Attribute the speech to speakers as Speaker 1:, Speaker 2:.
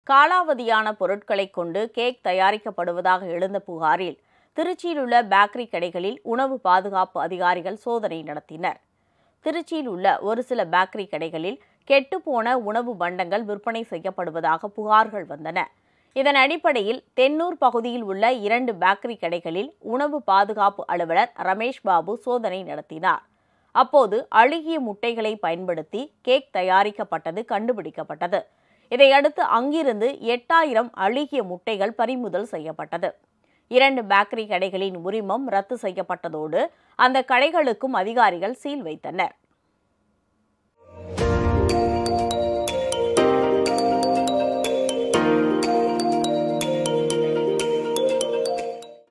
Speaker 1: காலாவதியான பொருட்களை கொண்டு கேக் தயாரிக்கப்படுவதாக எழுந்த புகாரில் திருச்சியில் உள்ள பேக்கரி கடைகளில் உணவு பாதுகாப்பு அதிகாரிகள் சோதனை நடத்தினர் திருச்சியில் உள்ள ஒரு சில பேக்கரி கடைகளில் கெட்டுப்போன உணவு பண்டங்கள் விற்பனை செய்யப்படுவதாக புகார்கள் வந்தன இதன் அடிப்படையில் தென்னூர் பகுதியில் உள்ள இரண்டு பேக்கரி கடைகளில் உணவு பாதுகாப்பு அலுவலர் ரமேஷ் பாபு சோதனை நடத்தினார் அப்போது அழுகிய முட்டைகளை பயன்படுத்தி கேக் தயாரிக்கப்பட்டது கண்டுபிடிக்கப்பட்டது இதையடுத்து அங்கிருந்து எட்டாயிரம் அழுகிய முட்டைகள் பறிமுதல் செய்யப்பட்டது இரண்டு பேக்கரி கடைகளின் உரிமம் ரத்து செய்யப்பட்டதோடு அந்த கடைகளுக்கும் அதிகாரிகள் சீல் வைத்தனர்